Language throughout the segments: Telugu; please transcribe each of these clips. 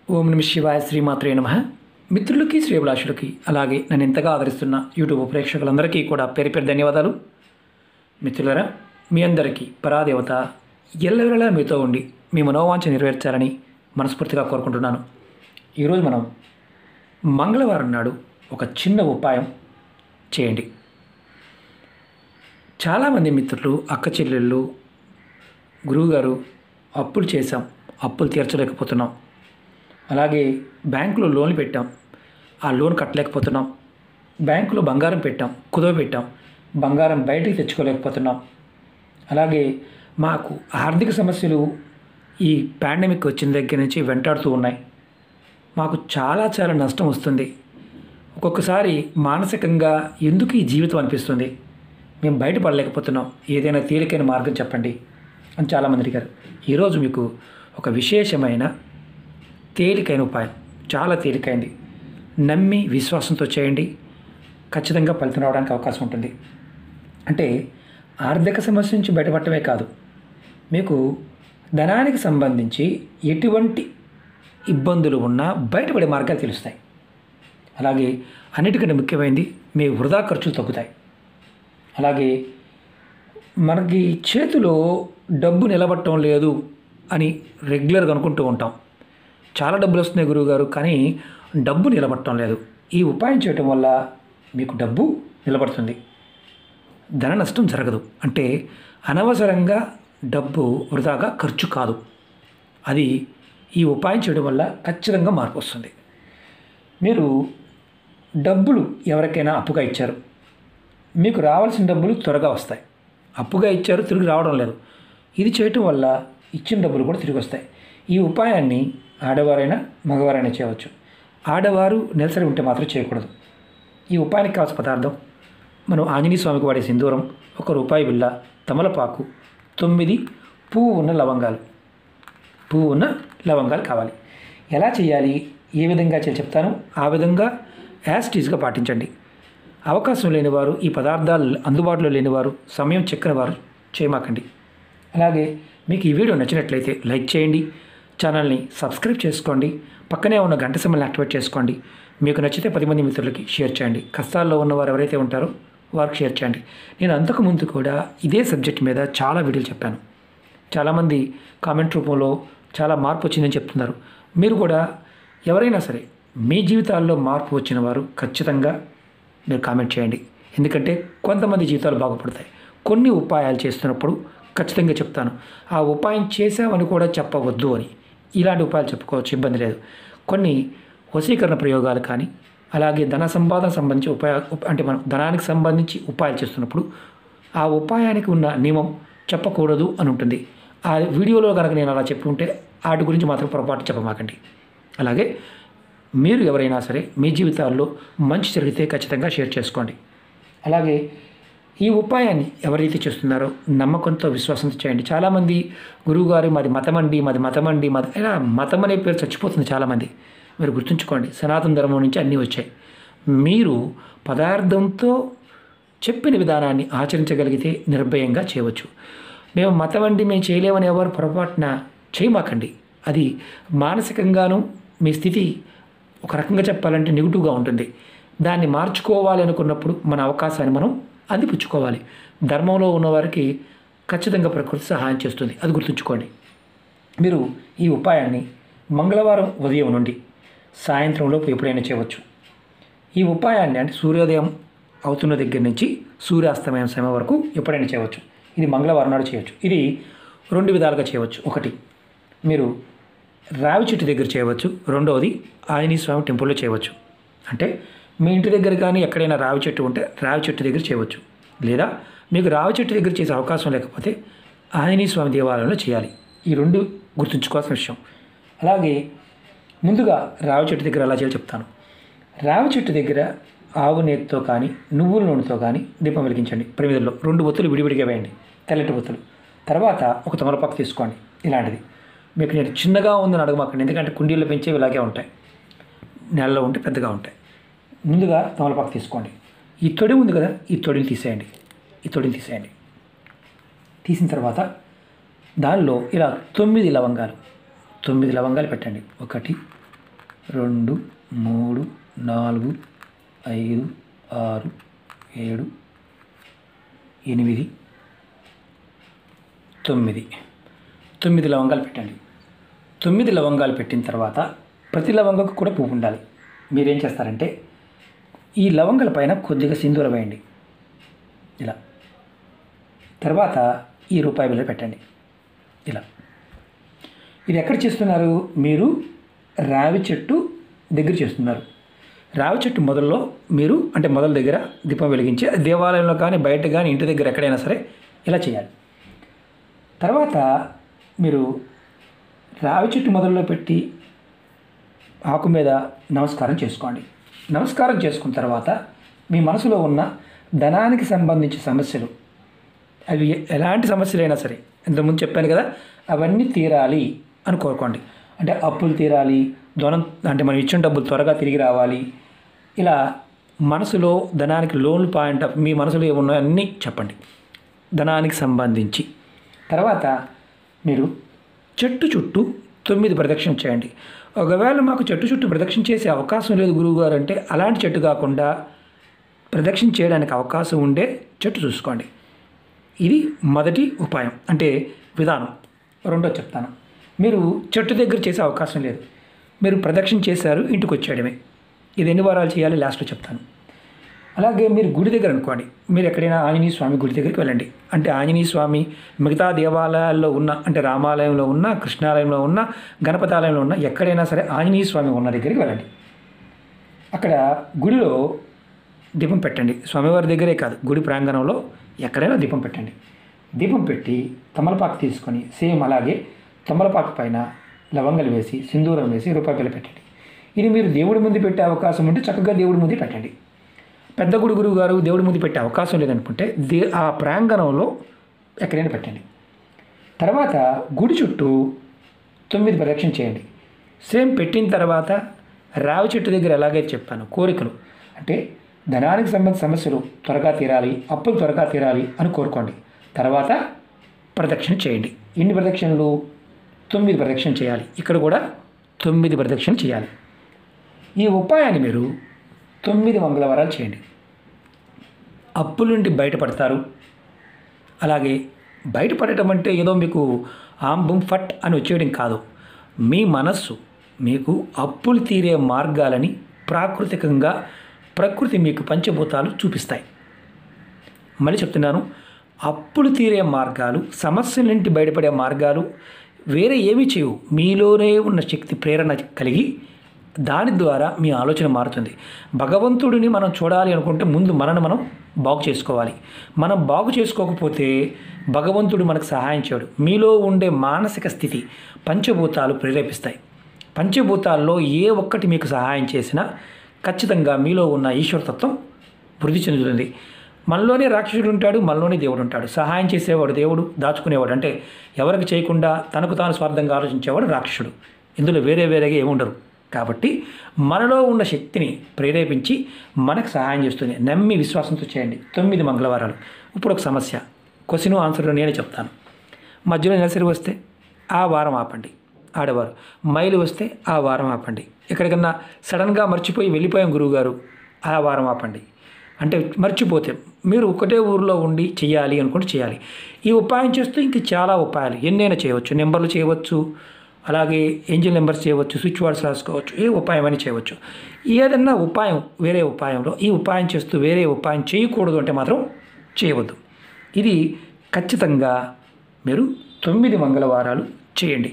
ఓం నమ శివాయ శ్రీమాత్రే నమ మిత్రులకి శ్రీభిలాషులకి అలాగే నన్ను ఎంతగా ఆదరిస్తున్న యూట్యూబ్ ప్రేక్షకులందరికీ కూడా పేరు పేరు ధన్యవాదాలు మిత్రులరా మీ అందరికీ పరాదేవత ఎల్లవెల్లలా మీతో ఉండి మీ మనోవాంఛ నెరవేర్చాలని మనస్ఫూర్తిగా కోరుకుంటున్నాను ఈరోజు మనం మంగళవారం నాడు ఒక చిన్న ఉపాయం చేయండి చాలామంది మిత్రులు అక్క చెల్లెళ్ళు గురువుగారు అప్పులు చేశాం అప్పులు తీర్చలేకపోతున్నాం అలాగే బ్యాంకులో లోన్లు పెట్టాం ఆ లోన్ కట్టలేకపోతున్నాం బ్యాంకులో బంగారం పెట్టాం కుదవ పెట్టాం బంగారం బయటికి తెచ్చుకోలేకపోతున్నాం అలాగే మాకు ఆర్థిక సమస్యలు ఈ పాండమిక్ వచ్చిన దగ్గర నుంచి వెంటాడుతూ ఉన్నాయి మాకు చాలా చాలా నష్టం వస్తుంది ఒక్కొక్కసారి మానసికంగా ఎందుకు ఈ జీవితం అనిపిస్తుంది మేము బయటపడలేకపోతున్నాం ఏదైనా తేలికైన మార్గం చెప్పండి అని చాలామంది అడిగారు ఈరోజు మీకు ఒక విశేషమైన తేలికైన ఉపాయం చాలా తేలికైంది నమ్మి విశ్వాసంతో చేయండి ఖచ్చితంగా ఫలితం రావడానికి అవకాశం ఉంటుంది అంటే ఆర్థిక సమస్య నుంచి బయటపడటమే కాదు మీకు ధనానికి సంబంధించి ఎటువంటి ఇబ్బందులు ఉన్నా బయటపడే మార్గాలు తెలుస్తాయి అలాగే అన్నిటికంటే ముఖ్యమైనది మీ వృధా ఖర్చులు తగ్గుతాయి అలాగే మనకి చేతిలో డబ్బు నిలబట్టడం లేదు అని రెగ్యులర్గా అనుకుంటూ ఉంటాం చాలా డబ్బులు వస్తున్నాయి గురువుగారు కానీ డబ్బు నిలబట్టడం లేదు ఈ ఉపాయం చేయటం వల్ల మీకు డబ్బు నిలబడుతుంది ధన నష్టం జరగదు అంటే అనవసరంగా డబ్బు వృధాగా ఖర్చు కాదు అది ఈ ఉపాయం చేయడం వల్ల ఖచ్చితంగా మార్పు వస్తుంది మీరు డబ్బులు ఎవరికైనా అప్పుగా ఇచ్చారు మీకు రావాల్సిన డబ్బులు త్వరగా వస్తాయి అప్పుగా ఇచ్చారు తిరిగి రావడం లేదు ఇది చేయటం వల్ల ఇచ్చిన డబ్బులు కూడా తిరిగి వస్తాయి ఈ ఉపాయాన్ని ఆడవారైనా మగవారైనా చేయవచ్చు ఆడవారు నెలసరి ఉంటే మాత్రం చేయకూడదు ఈ ఉపాయానికి కావాల్సిన పదార్థం మనం ఆంజనేయ స్వామికి వాడే సింధూరం ఒక రూపాయి బిళ్ళ తమలపాకు తొమ్మిది పువ్వు ఉన్న లవంగాలు పువ్వు ఉన్న లవంగాలు కావాలి ఎలా చేయాలి ఏ విధంగా చేయాలి చెప్తాను ఆ విధంగా యాస్టీస్గా పాటించండి అవకాశం లేనివారు ఈ పదార్థాలు అందుబాటులో లేనివారు సమయం చెక్కని వారు చేయమాకండి అలాగే మీకు ఈ వీడియో నచ్చినట్లయితే లైక్ చేయండి ఛానల్ని సబ్స్క్రైబ్ చేసుకోండి పక్కనే ఉన్న గంట సమయాన్ని యాక్టివేట్ చేసుకోండి మీకు నచ్చితే పది మంది మిత్రులకి షేర్ చేయండి కష్టాల్లో ఉన్నవారు ఎవరైతే ఉంటారో వారికి షేర్ చేయండి నేను అంతకుముందు కూడా ఇదే సబ్జెక్ట్ మీద చాలా వీడియోలు చెప్పాను చాలామంది కామెంట్ రూపంలో చాలా మార్పు వచ్చిందని చెప్తున్నారు మీరు కూడా ఎవరైనా సరే మీ జీవితాల్లో మార్పు వచ్చిన వారు ఖచ్చితంగా మీరు కామెంట్ చేయండి ఎందుకంటే కొంతమంది జీవితాలు బాగుపడతాయి కొన్ని ఉపాయాలు చేస్తున్నప్పుడు ఖచ్చితంగా చెప్తాను ఆ ఉపాయం చేసామని కూడా చెప్పవద్దు అని ఇలాంటి ఉపాయాలు చెప్పుకోవచ్చు ఇబ్బంది లేదు కొన్ని వశీకరణ ప్రయోగాలు కానీ అలాగే ధన సంపాదన సంబంధించి ఉపాయ ఉప- అంటే మనం ధనానికి సంబంధించి ఉపాయాలు చేస్తున్నప్పుడు ఆ ఉపాయానికి ఉన్న నియమం చెప్పకూడదు అని ఉంటుంది ఆ వీడియోలో కనుక నేను అలా చెప్పి ఉంటే వాటి గురించి మాత్రం పొరపాటు చెప్పమాకండి అలాగే మీరు ఎవరైనా సరే మీ జీవితాల్లో మంచి జరిగితే ఖచ్చితంగా షేర్ చేసుకోండి అలాగే ఈ ఉపాయాన్ని ఎవరైతే చేస్తున్నారో నమ్మకంతో విశ్వాసంతో చేయండి చాలామంది గురువుగారు మాది మతమండి మాది మతమండి మాది ఇలా మతం అనే పేరు చచ్చిపోతుంది చాలామంది మీరు గుర్తుంచుకోండి సనాతన ధర్మం నుంచి అన్నీ వచ్చాయి మీరు పదార్థంతో చెప్పిన విధానాన్ని ఆచరించగలిగితే నిర్భయంగా చేయవచ్చు మేము మతం అండి మేము చేయలేమని ఎవరు పొరపాటున చేయమాకండి అది మానసికంగాను మీ స్థితి ఒక రకంగా చెప్పాలంటే నెగిటివ్గా ఉంటుంది దాన్ని మార్చుకోవాలి అనుకున్నప్పుడు మన అవకాశాన్ని మనం అందిపుచ్చుకోవాలి ధర్మంలో ఉన్నవారికి ఖచ్చితంగా ప్రకృతి సహాయం చేస్తుంది అది గుర్తుంచుకోండి మీరు ఈ ఉపాయాన్ని మంగళవారం ఉదయం నుండి సాయంత్రంలోపు ఎప్పుడైనా చేయవచ్చు ఈ ఉపాయాన్ని అంటే సూర్యోదయం అవుతున్న దగ్గర నుంచి సూర్యాస్తమయం సమయం వరకు ఎప్పుడైనా చేయవచ్చు ఇది మంగళవారం నాడు చేయవచ్చు ఇది రెండు విధాలుగా చేయవచ్చు ఒకటి మీరు రావి చెట్టు దగ్గర చేయవచ్చు రెండవది ఆంజనేయ స్వామి టెంపుల్లో చేయవచ్చు అంటే మీ ఇంటి దగ్గర కానీ ఎక్కడైనా రావి చెట్టు ఉంటే రావి చెట్టు దగ్గర చేయవచ్చు లేదా మీకు రావి చెట్టు దగ్గర చేసే అవకాశం లేకపోతే ఆంజనేయ స్వామి దేవాలయంలో చేయాలి ఈ రెండు గుర్తుంచుకోవాల్సిన విషయం అలాగే ముందుగా రావి చెట్టు దగ్గర అలా చేయాలి చెప్తాను రావి చెట్టు దగ్గర ఆవు నేతితో కానీ నువ్వుల నూనెతో కానీ దీపం వెలిగించండి ప్రమిదల్లో రెండు ఒత్తులు విడివిడిగా వేయండి తెల్లటి ఒత్తులు తర్వాత ఒక తమలపాకు తీసుకోండి ఇలాంటిది మీకు నేను చిన్నగా ఉందని అడగమాకండి ఎందుకంటే కుండీల్లో పెంచేవి ఇలాగే ఉంటాయి నెలలో ఉంటే పెద్దగా ఉంటాయి ముందుగా తమలపాకు తీసుకోండి ఈ తొడి ఉంది కదా ఈ తొడిని తీసేయండి ఈ తొడిని తీసేయండి తీసిన తర్వాత దానిలో ఇలా తొమ్మిది లవంగాలు తొమ్మిది లవంగాలు పెట్టండి ఒకటి రెండు మూడు నాలుగు ఐదు ఆరు ఏడు ఎనిమిది తొమ్మిది తొమ్మిది లవంగాలు పెట్టండి తొమ్మిది లవంగాలు పెట్టిన తర్వాత ప్రతి లవంగకు కూడా పువ్వు ఉండాలి మీరేం చేస్తారంటే ఈ లవంగాల పైన కొద్దిగా సింధూరం వేయండి ఇలా తర్వాత ఈ రూపాయి బిళ్ళ పెట్టండి ఇలా ఇది ఎక్కడ చేస్తున్నారు మీరు రావి చెట్టు దగ్గర చేస్తున్నారు రావి చెట్టు మొదల్లో మీరు అంటే మొదల దగ్గర దీపం వెలిగించి దేవాలయంలో కానీ బయట కానీ ఇంటి దగ్గర ఎక్కడైనా సరే ఇలా చేయాలి తర్వాత మీరు రావి చెట్టు మొదల్లో పెట్టి ఆకు మీద నమస్కారం చేసుకోండి నమస్కారం చేసుకున్న తర్వాత మీ మనసులో ఉన్న ధనానికి సంబంధించిన సమస్యలు అవి ఎలాంటి సమస్యలైనా సరే ఇంతకుముందు చెప్పాను కదా అవన్నీ తీరాలి అని కోరుకోండి అంటే అప్పులు తీరాలి ధనం అంటే మనం ఇచ్చిన డబ్బులు త్వరగా తిరిగి రావాలి ఇలా మనసులో ధనానికి లోన్లు పాయింట్ మీ మనసులో ఏమున్నాయో అన్నీ చెప్పండి ధనానికి సంబంధించి తర్వాత మీరు చెట్టు చుట్టూ తొమ్మిది ప్రదక్షిణ చేయండి ఒకవేళ మాకు చెట్టు చుట్టూ ప్రదక్షిణ చేసే అవకాశం లేదు గురువుగారు అంటే అలాంటి చెట్టు కాకుండా ప్రదక్షిణ చేయడానికి అవకాశం ఉండే చెట్టు చూసుకోండి ఇది మొదటి ఉపాయం అంటే విధానం రెండో చెప్తాను మీరు చెట్టు దగ్గర చేసే అవకాశం లేదు మీరు ప్రదక్షిణ చేశారు ఇంటికి వచ్చేయడమే ఇది ఎన్ని వారాలు చేయాలి లాస్ట్లో చెప్తాను అలాగే మీరు గుడి దగ్గర అనుకోండి మీరు ఎక్కడైనా ఆంజనేయ స్వామి గుడి దగ్గరికి వెళ్ళండి అంటే ఆంజనేయ స్వామి మిగతా దేవాలయాల్లో ఉన్న అంటే రామాలయంలో ఉన్న కృష్ణాలయంలో ఉన్న గణపతి ఆలయంలో ఉన్న ఎక్కడైనా సరే ఆంజనేయ స్వామి ఉన్న దగ్గరికి వెళ్ళండి అక్కడ గుడిలో దీపం పెట్టండి స్వామివారి దగ్గరే కాదు గుడి ప్రాంగణంలో ఎక్కడైనా దీపం పెట్టండి దీపం పెట్టి తమలపాకు తీసుకొని సేమ్ అలాగే తమలపాకు పైన లవంగలు వేసి సింధూరం వేసి రూపాయి బిళ్ళ పెట్టండి ఇది మీరు దేవుడి ముందు పెట్టే అవకాశం ఉంటే చక్కగా దేవుడి ముందు పెట్టండి పెద్ద గుడి గురువు గారు దేవుడి ముందు పెట్టే అవకాశం లేదనుకుంటే దే ఆ ప్రాంగణంలో ఎక్కడైనా పెట్టండి తర్వాత గుడి చుట్టూ తొమ్మిది ప్రదక్షిణ చేయండి సేమ్ పెట్టిన తర్వాత రావి చెట్టు దగ్గర ఎలాగైతే చెప్పాను కోరికలు అంటే ధనానికి సంబంధించిన సమస్యలు త్వరగా తీరాలి అప్పులు త్వరగా తీరాలి అని కోరుకోండి తర్వాత ప్రదక్షిణ చేయండి ఎన్ని ప్రదక్షిణలు తొమ్మిది ప్రదక్షిణ చేయాలి ఇక్కడ కూడా తొమ్మిది ప్రదక్షిణ చేయాలి ఈ ఉపాయాన్ని మీరు తొమ్మిది మంగళవారాలు చేయండి అప్పుల నుండి బయటపడతారు అలాగే బయటపడటం అంటే ఏదో మీకు ఆంబుం ఫట్ అని వచ్చేయడం కాదు మీ మనస్సు మీకు అప్పులు తీరే మార్గాలని ప్రాకృతికంగా ప్రకృతి మీకు పంచభూతాలు చూపిస్తాయి మళ్ళీ చెప్తున్నాను అప్పులు తీరే మార్గాలు సమస్యల నుండి బయటపడే మార్గాలు వేరే ఏమీ చేయవు మీలోనే ఉన్న శక్తి ప్రేరణ కలిగి దాని ద్వారా మీ ఆలోచన మారుతుంది భగవంతుడిని మనం చూడాలి అనుకుంటే ముందు మనను మనం బాగు చేసుకోవాలి మనం బాగు చేసుకోకపోతే భగవంతుడు మనకు సహాయం చేయడు మీలో ఉండే మానసిక స్థితి పంచభూతాలు ప్రేరేపిస్తాయి పంచభూతాల్లో ఏ ఒక్కటి మీకు సహాయం చేసినా ఖచ్చితంగా మీలో ఉన్న ఈశ్వరతత్వం వృద్ధి చెందుతుంది మనలోనే రాక్షసుడు ఉంటాడు మనలోనే దేవుడు ఉంటాడు సహాయం చేసేవాడు దేవుడు దాచుకునేవాడు అంటే ఎవరికి చేయకుండా తనకు తాను స్వార్థంగా ఆలోచించేవాడు రాక్షసుడు ఇందులో వేరే వేరేగా ఏముండరు కాబట్టి మనలో ఉన్న శక్తిని ప్రేరేపించి మనకు సహాయం చేస్తుంది నమ్మి విశ్వాసంతో చేయండి తొమ్మిది మంగళవారాలు ఇప్పుడు ఒక సమస్య క్వశ్చన్ ఆన్సర్ నేనే చెప్తాను మధ్యలో నెలసరి వస్తే ఆ వారం ఆపండి ఆడవారు మైలు వస్తే ఆ వారం ఆపండి ఎక్కడికన్నా సడన్గా మర్చిపోయి వెళ్ళిపోయాం గురువుగారు ఆ వారం ఆపండి అంటే మర్చిపోతే మీరు ఒకటే ఊరిలో ఉండి చేయాలి అనుకుంటే చేయాలి ఈ ఉపాయం చేస్తూ ఇంక చాలా ఉపాయాలు ఎన్నైనా చేయవచ్చు నెంబర్లు చేయవచ్చు అలాగే ఏంజిల్ నెంబర్స్ చేయవచ్చు స్విచ్ వర్డ్స్ రాసుకోవచ్చు ఏ ఉపాయం అని చేయవచ్చు ఏదన్నా ఉపాయం వేరే ఉపాయంలో ఈ ఉపాయం చేస్తూ వేరే ఉపాయం చేయకూడదు అంటే మాత్రం చేయవద్దు ఇది ఖచ్చితంగా మీరు తొమ్మిది మంగళవారాలు చేయండి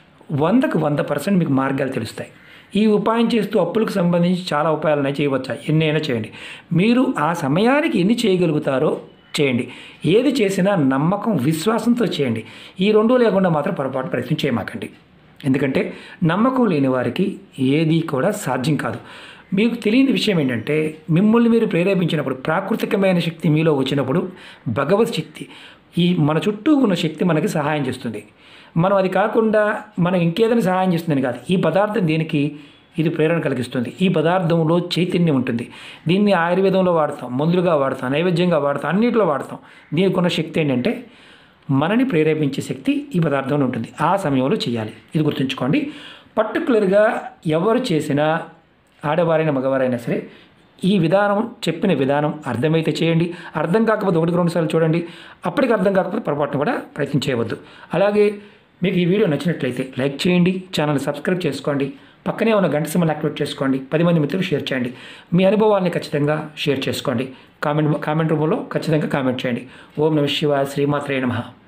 వందకు వంద పర్సెంట్ మీకు మార్గాలు తెలుస్తాయి ఈ ఉపాయం చేస్తూ అప్పులకు సంబంధించి చాలా ఉపాయాలు చేయవచ్చా ఎన్ని అయినా చేయండి మీరు ఆ సమయానికి ఎన్ని చేయగలుగుతారో చేయండి ఏది చేసినా నమ్మకం విశ్వాసంతో చేయండి ఈ రెండు లేకుండా మాత్రం పొరపాటు ప్రయత్నం చేయమాకండి ఎందుకంటే నమ్మకం లేని వారికి ఏది కూడా సాధ్యం కాదు మీకు తెలియని విషయం ఏంటంటే మిమ్మల్ని మీరు ప్రేరేపించినప్పుడు ప్రాకృతికమైన శక్తి మీలో వచ్చినప్పుడు భగవత్ శక్తి ఈ మన చుట్టూ ఉన్న శక్తి మనకి సహాయం చేస్తుంది మనం అది కాకుండా మనం ఇంకేదైనా సహాయం చేస్తుందని కాదు ఈ పదార్థం దీనికి ఇది ప్రేరణ కలిగిస్తుంది ఈ పదార్థంలో చైతన్యం ఉంటుంది దీన్ని ఆయుర్వేదంలో వాడతాం మందులుగా వాడతాం నైవేద్యంగా వాడతాం అన్నిటిలో వాడతాం దీనికి ఉన్న శక్తి ఏంటంటే మనని ప్రేరేపించే శక్తి ఈ పదార్థంలో ఉంటుంది ఆ సమయంలో చేయాలి ఇది గుర్తుంచుకోండి పర్టికులర్గా ఎవరు చేసినా ఆడవారైనా మగవారైనా సరే ఈ విధానం చెప్పిన విధానం అర్థమైతే చేయండి అర్థం కాకపోతే ఒకటి రెండు సార్లు చూడండి అప్పటికి అర్థం కాకపోతే పొరపాటును కూడా ప్రయత్నం చేయవద్దు అలాగే మీకు ఈ వీడియో నచ్చినట్లయితే లైక్ చేయండి ఛానల్ సబ్స్క్రైబ్ చేసుకోండి పక్కనే ఉన్న గంట సింబల్ యాక్టివేట్ చేసుకోండి పది మంది మిత్రులు షేర్ చేయండి మీ అనుభవాల్ని ఖచ్చితంగా షేర్ చేసుకోండి కామెంట్ కామెంట్ రూపంలో ఖచ్చితంగా కామెంట్ చేయండి ఓం నమ శివాయ శ్రీమాత్రే నమః